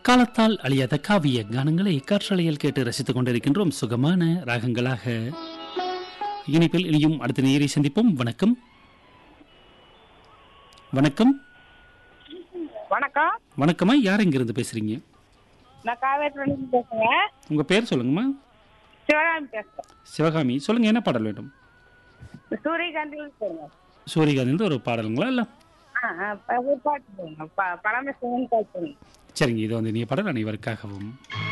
காலத்தால் அழியாத காவிய கானங்களை காற்றலையில் கேட்டு ரசித்துக் கொண்டிருக்கின்றோம் சுகமான ராகங்களாக இனிப்பில் இனியும் அடுத்த நேரை சந்திப்போம் வணக்கம் வணக்கம் வணக்கம் வணக்கம்மா யார் இங்கிருந்து பேசுறீங்க நான் காவேரிலேருந்து பேசுறேன் உங்க பேர் சொல்லுங்கம்மா சிவகாமி பேசுறேன் சிவகாமி சொல்லுங்க என்ன பாடல் வேண்டும் சூரியகாந்தியில் சொல்லுங்க சூரியகாந்த் ஒரு பாடலுங்களா இல்ல ஆ ஆ ப- ஒரு பாட்டு சொல்லுங்க ப- பழமை சிவன் பாட்டு சொல்லுங்க சரிங்க இது வந்து நீ பாடல் அனைவருக்காகவும்